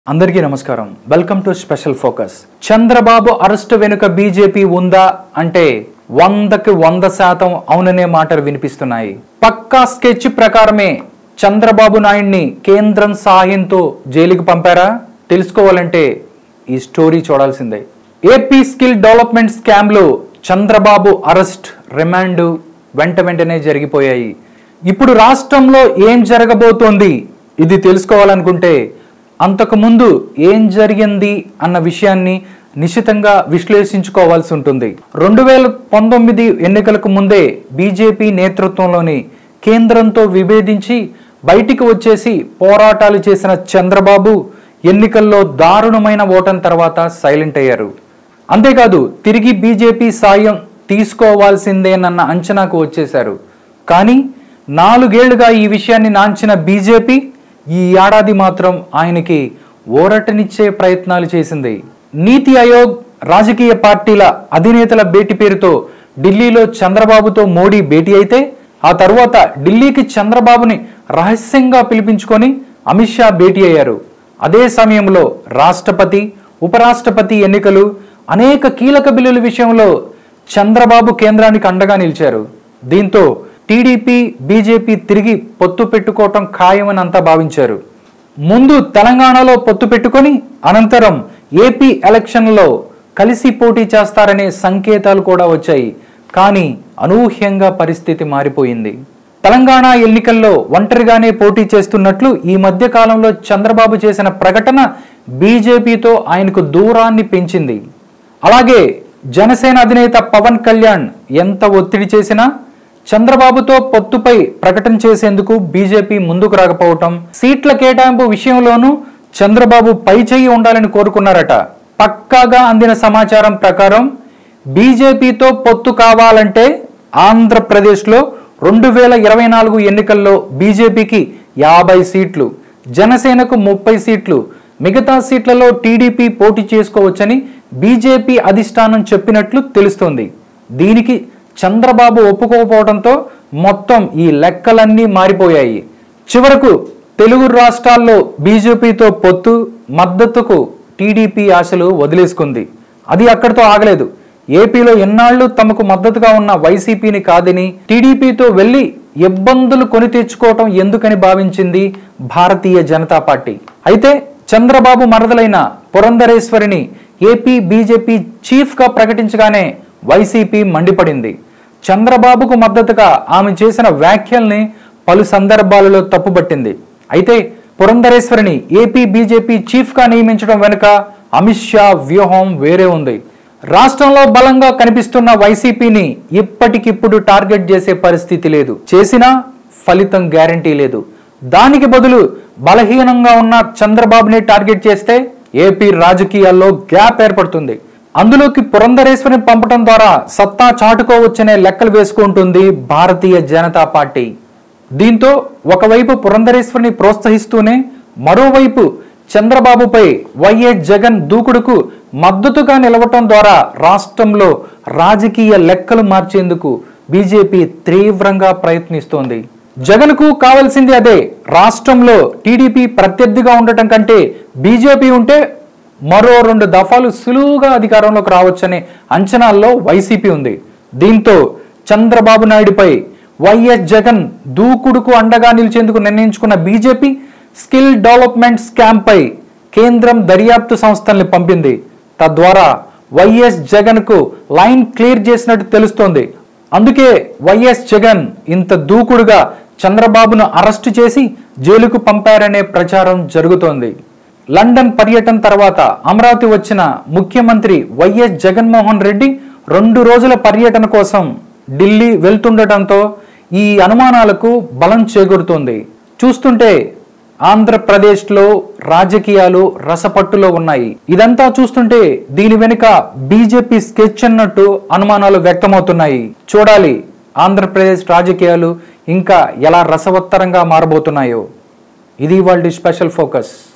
అందరికీ నమస్కారం welcome to special focus Chandrababu arrest వెనుక బీజేపీ ఉందా అంటే వందకి వంద శాతం అవుననే మాటలు వినిపిస్తున్నాయి పక్కా స్కెచ్ ప్రకారమే చంద్రబాబు నాయుడిని కేంద్రం సహాయంతో జైలుకి పంపారా తెలుసుకోవాలంటే ఈ స్టోరీ చూడాల్సిందే ఏపీ స్కిల్ డెవలప్మెంట్ స్కామ్లో చంద్రబాబు అరెస్ట్ రిమాండ్ వెంట వెంటనే జరిగిపోయాయి ఇప్పుడు రాష్ట్రంలో ఏం జరగబోతోంది ఇది తెలుసుకోవాలనుకుంటే అంతకుముందు ఏం జరిగింది అన్న విషయాన్ని నిశితంగా విశ్లేషించుకోవాల్సి ఉంటుంది రెండు వేల పంతొమ్మిది ఎన్నికలకు ముందే బీజేపీ నేతృత్వంలోని కేంద్రంతో విభేదించి బయటికి వచ్చేసి పోరాటాలు చేసిన చంద్రబాబు ఎన్నికల్లో దారుణమైన ఓటం తర్వాత సైలెంట్ అయ్యారు అంతేకాదు తిరిగి బీజేపీ సాయం తీసుకోవాల్సిందేనన్న అంచనాకు వచ్చేశారు కానీ నాలుగేళ్లుగా ఈ విషయాన్ని నాంచిన బీజేపీ ఈ ఏడాది మాత్రం ఆయనకి ఓరటనిచ్చే ప్రయత్నాలు చేసింది నీతి ఆయోగ్ రాజకీయ పార్టీల అధినేతల భేటీ పేరుతో ఢిల్లీలో చంద్రబాబుతో మోడీ భేటీ అయితే ఆ తరువాత ఢిల్లీకి చంద్రబాబుని రహస్యంగా పిలిపించుకొని అమిత్ షా భేటీ అయ్యారు అదే సమయంలో రాష్ట్రపతి ఉపరాష్ట్రపతి ఎన్నికలు అనేక కీలక బిల్లుల విషయంలో చంద్రబాబు కేంద్రానికి అండగా నిలిచారు దీంతో టీడీపీ బీజేపీ తిరిగి పొత్తు పెట్టుకోవటం ఖాయమని అంతా భావించారు ముందు తెలంగాణలో పొత్తు పెట్టుకొని అనంతరం ఏపీ ఎలక్షన్లో కలిసి పోటీ చేస్తారనే సంకేతాలు కూడా వచ్చాయి కానీ అనూహ్యంగా పరిస్థితి మారిపోయింది తెలంగాణ ఎన్నికల్లో ఒంటరిగానే పోటీ చేస్తున్నట్లు ఈ మధ్య కాలంలో చంద్రబాబు చేసిన ప్రకటన బీజేపీతో ఆయనకు దూరాన్ని పెంచింది అలాగే జనసేన అధినేత పవన్ కళ్యాణ్ ఎంత ఒత్తిడి చేసినా చంద్రబాబుతో పొత్తుపై ప్రకటన చేసేందుకు బీజేపీ ముందుకు రాకపోవటం సీట్ల కేటాయింపు విషయంలోనూ చంద్రబాబు పై చేయి ఉండాలని కోరుకున్నారట పక్కాగా అందిన సమాచారం ప్రకారం బీజేపీతో పొత్తు కావాలంటే ఆంధ్రప్రదేశ్లో రెండు వేల ఇరవై నాలుగు ఎన్నికల్లో బీజేపీకి యాభై సీట్లు జనసేనకు ముప్పై సీట్లు మిగతా సీట్లలో టీడీపీ పోటీ చేసుకోవచ్చని బీజేపీ అధిష్టానం చెప్పినట్లు తెలుస్తోంది దీనికి చంద్రబాబు ఒప్పుకోకపోవడంతో మొత్తం ఈ లెక్కలన్నీ మారిపోయాయి చివరకు తెలుగు రాష్ట్రాల్లో బీజేపీతో పొత్తు మద్దతుకు టీడీపీ ఆశలు వదిలేసుకుంది అది అక్కడితో ఆగలేదు ఏపీలో ఎన్నాళ్లు తమకు మద్దతుగా ఉన్న వైసీపీని కాదని టీడీపీతో వెళ్లి ఇబ్బందులు కొని తెచ్చుకోవటం ఎందుకని భావించింది భారతీయ జనతా పార్టీ అయితే చంద్రబాబు మరదలైన పురంధరేశ్వరిని ఏపీ బీజేపీ చీఫ్ గా ప్రకటించగానే వైసీపీ మండిపడింది చంద్రబాబుకు మద్దతుగా ఆమె చేసిన వ్యాఖ్యల్ని పలు సందర్భాలలో తప్పుబట్టింది అయితే పురంధరేశ్వరిని ఏపీ బీజేపీ చీఫ్ గా నియమించడం వెనుక అమిత్ షా వ్యూహం వేరే ఉంది రాష్ట్రంలో బలంగా కనిపిస్తున్న వైసీపీని ఇప్పటికిప్పుడు టార్గెట్ చేసే పరిస్థితి లేదు చేసినా ఫలితం గ్యారంటీ లేదు దానికి బదులు బలహీనంగా ఉన్న చంద్రబాబుని టార్గెట్ చేస్తే ఏపీ రాజకీయాల్లో గ్యాప్ ఏర్పడుతుంది అందులోకి పురంధరేశ్వరిని పంపడం ద్వారా సత్తా చాటుకోవచ్చనే లెక్కలు వేసుకుంటుంది భారతీయ జనతా పార్టీ దీంతో ఒకవైపు పురంధరేశ్వరిని ప్రోత్సహిస్తూనే మరోవైపు చంద్రబాబుపై వైఎస్ జగన్ దూకుడుకు మద్దతుగా నిలవటం ద్వారా రాష్ట్రంలో రాజకీయ లెక్కలు మార్చేందుకు బీజేపీ తీవ్రంగా ప్రయత్నిస్తోంది జగన్కు కావాల్సింది అదే రాష్ట్రంలో టీడీపీ ప్రత్యర్థిగా ఉండటం కంటే బీజేపీ ఉంటే మరో రెండు దఫాలు సులువుగా అధికారంలోకి రావచ్చనే అంచనాల్లో వైసీపీ ఉంది దీంతో చంద్రబాబు నాయుడుపై వైఎస్ జగన్ దూకుడుకు అండగా నిలిచేందుకు నిర్ణయించుకున్న బీజేపీ స్కిల్ డెవలప్మెంట్ స్కామ్ పై కేంద్రం దర్యాప్తు సంస్థల్ని పంపింది తద్వారా వైఎస్ జగన్ కు లైన్ క్లియర్ చేసినట్టు తెలుస్తోంది అందుకే వైఎస్ జగన్ ఇంత దూకుడుగా చంద్రబాబును అరెస్టు చేసి జైలుకు పంపారనే ప్రచారం జరుగుతోంది లండన్ పర్యటన తర్వాత అమరావతి వచ్చిన ముఖ్యమంత్రి వైఎస్ జగన్మోహన్ రెడ్డి రెండు రోజుల పర్యటన కోసం ఢిల్లీ వెళ్తుండటంతో ఈ అనుమానాలకు బలం చేకూరుతోంది చూస్తుంటే ఆంధ్రప్రదేశ్లో రాజకీయాలు రసపట్టులో ఉన్నాయి ఇదంతా చూస్తుంటే దీని వెనుక బీజేపీ స్కెచ్ అన్నట్టు అనుమానాలు వ్యక్తమవుతున్నాయి చూడాలి ఆంధ్రప్రదేశ్ రాజకీయాలు ఇంకా ఎలా రసవత్తరంగా మారబోతున్నాయో ఇది వాళ్ళ స్పెషల్ ఫోకస్